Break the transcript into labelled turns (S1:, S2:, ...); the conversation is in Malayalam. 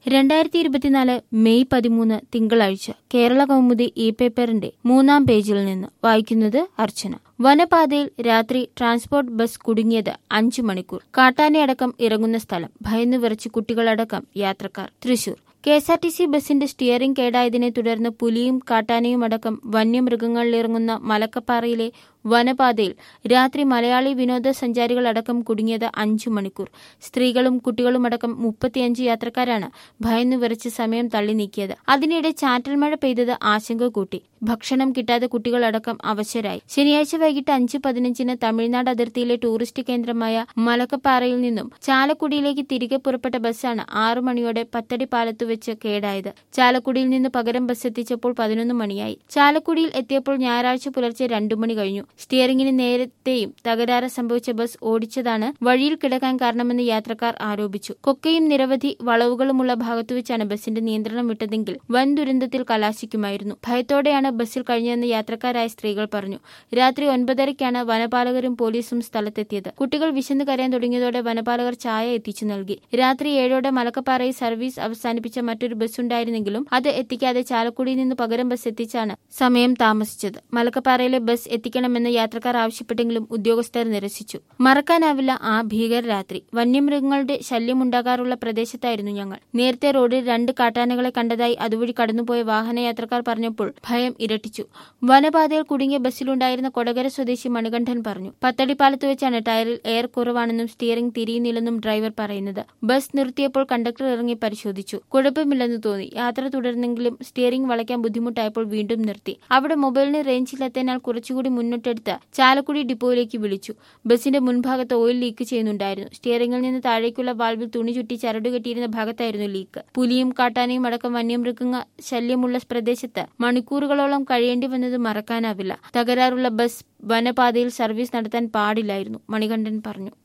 S1: രണ്ടായിരത്തി ഇരുപത്തിനാല് മെയ് പതിമൂന്ന് തിങ്കളാഴ്ച കേരള കൗമുദി ഇ പേപ്പറിന്റെ മൂന്നാം പേജിൽ നിന്ന് വായിക്കുന്നത് അർച്ചന വനപാതയിൽ രാത്രി ട്രാൻസ്പോർട്ട് ബസ് കുടുങ്ങിയത് അഞ്ചു മണിക്കൂർ കാട്ടാനയടക്കം ഇറങ്ങുന്ന സ്ഥലം ഭയന്നു വിറച്ച് കുട്ടികളടക്കം യാത്രക്കാർ Thrissur K S R T C ബസിന്റെ സ്റ്റിയറിംഗ് കേടായതിനെ തുടർന്ന് പുലിയും കാട്ടാനയും അടക്കം വന്യമൃഗങ്ങളിലിറങ്ങുന്ന മലക്കപ്പാറയിലെ വനപാതയിൽ രാത്രി മലയാളി വിനോദസഞ്ചാരികളടക്കം കുടുങ്ങിയത് അഞ്ചു മണിക്കൂർ സ്ത്രീകളും കുട്ടികളുമടക്കം മുപ്പത്തിയഞ്ച് യാത്രക്കാരാണ് ഭയന്നു വിറച്ച് സമയം തള്ളി നീക്കിയത് അതിനിടെ ചാറ്റൽ മഴ പെയ്തത് ആശങ്ക കൂട്ടി ഭക്ഷണം കിട്ടാതെ കുട്ടികളടക്കം അവശരായി ശനിയാഴ്ച വൈകിട്ട് അഞ്ച് പതിനഞ്ചിന് തമിഴ്നാട് അതിർത്തിയിലെ ടൂറിസ്റ്റ് കേന്ദ്രമായ മലക്കപ്പാറയിൽ നിന്നും ചാലക്കുടിയിലേക്ക് തിരികെ പുറപ്പെട്ട ബസ്സാണ് ആറു മണിയോടെ പത്തടി പാലത്തു വെച്ച് കേടായത് ചാലക്കുടിയിൽ നിന്ന് പകരം ബസ് എത്തിച്ചപ്പോൾ പതിനൊന്ന് മണിയായി ചാലക്കുടിയിൽ എത്തിയപ്പോൾ ഞായറാഴ്ച പുലർച്ചെ രണ്ടു മണി കഴിഞ്ഞു സ്റ്റിയറിംഗിന് നേരത്തെയും തകരാറ് സംഭവിച്ച ബസ് ഓടിച്ചതാണ് വഴിയിൽ കിടക്കാൻ കാരണമെന്ന് യാത്രക്കാർ ആരോപിച്ചു കൊക്കയും നിരവധി വളവുകളുമുള്ള ഭാഗത്തുവെച്ചാണ് ബസിന്റെ നിയന്ത്രണം വിട്ടതെങ്കിൽ വൻ ദുരന്തത്തിൽ കലാശിക്കുമായിരുന്നു ഭയത്തോടെയാണ് ബസ്സിൽ കഴിഞ്ഞതെന്ന് യാത്രക്കാരായ സ്ത്രീകൾ പറഞ്ഞു രാത്രി ഒൻപതരയ്ക്കാണ് വനപാലകരും പോലീസും സ്ഥലത്തെത്തിയത് കുട്ടികൾ വിശന്ന് കരയാൻ തുടങ്ങിയതോടെ വനപാലകർ ചായ എത്തിച്ചു നൽകി രാത്രി ഏഴോടെ മലക്കപ്പാറയിൽ സർവീസ് അവസാനിപ്പിച്ച മറ്റൊരു ബസ് ഉണ്ടായിരുന്നെങ്കിലും അത് എത്തിക്കാതെ ചാലക്കുടിയിൽ നിന്ന് പകരം ബസ് എത്തിച്ചാണ് സമയം താമസിച്ചത് മലക്കപ്പാറയിലെ ബസ് എത്തിക്കണമെന്ന് യാത്രക്കാർ ആവശ്യപ്പെട്ടെങ്കിലും ഉദ്യോഗസ്ഥർ നിരസിച്ചു മറക്കാനാവില്ല ആ ഭീകര രാത്രി വന്യമൃഗങ്ങളുടെ ശല്യമുണ്ടാകാറുള്ള പ്രദേശത്തായിരുന്നു ഞങ്ങൾ നേരത്തെ റോഡിൽ രണ്ട് കാട്ടാനകളെ കണ്ടതായി അതുവഴി കടന്നുപോയ വാഹനയാത്രക്കാർ പറഞ്ഞപ്പോൾ ഭയം ഇരട്ടിച്ചു വനപാതയിൽ കുടുങ്ങിയ ബസ്സിലുണ്ടായിരുന്ന കൊടകര സ്വദേശി മണികണ്ഠൻ പറഞ്ഞു പത്തടിപ്പാലത്ത് വെച്ചാണ് ടയറിൽ എയർ കുറവാണെന്നും സ്റ്റിയറിംഗ് തിരിയുന്നില്ലെന്നും ഡ്രൈവർ പറയുന്നത് ബസ് നിർത്തിയപ്പോൾ കണ്ടക്ടർ ഇറങ്ങി പരിശോധിച്ചു കുഴപ്പമില്ലെന്ന് തോന്നി യാത്ര തുടർന്നെങ്കിലും സ്റ്റിയറിംഗ് വളയ്ക്കാൻ ബുദ്ധിമുട്ടായപ്പോൾ വീണ്ടും നിർത്തി അവിടെ മൊബൈലിന് റേഞ്ചിലെത്തിയതിനാൽ കുറച്ചുകൂടി മുന്നോട്ടെടുത്ത് ചാലക്കുടി ഡിപ്പോയിലേക്ക് വിളിച്ചു ബസിന്റെ മുൻഭാഗത്ത് ഓയിൽ ലീക്ക് ചെയ്യുന്നുണ്ടായിരുന്നു സ്റ്റിയറിംഗിൽ നിന്ന് താഴേക്കുള്ള വാൽവിൽ തുണി ചുറ്റി ചരട് കെട്ടിയിരുന്ന ഭാഗത്തായിരുന്നു ലീക്ക് പുലിയും കാട്ടാനയും അടക്കം വന്യമൃഗങ്ങ ശല്യമുള്ള പ്രദേശത്ത് മണിക്കൂറുകളോളം കഴിയേണ്ടി വന്നത് മറക്കാനാവില്ല തകരാറുള്ള ബസ് വനപാതയിൽ സർവീസ് നടത്താൻ പാടില്ലായിരുന്നു മണികണ്ഠൻ പറഞ്ഞു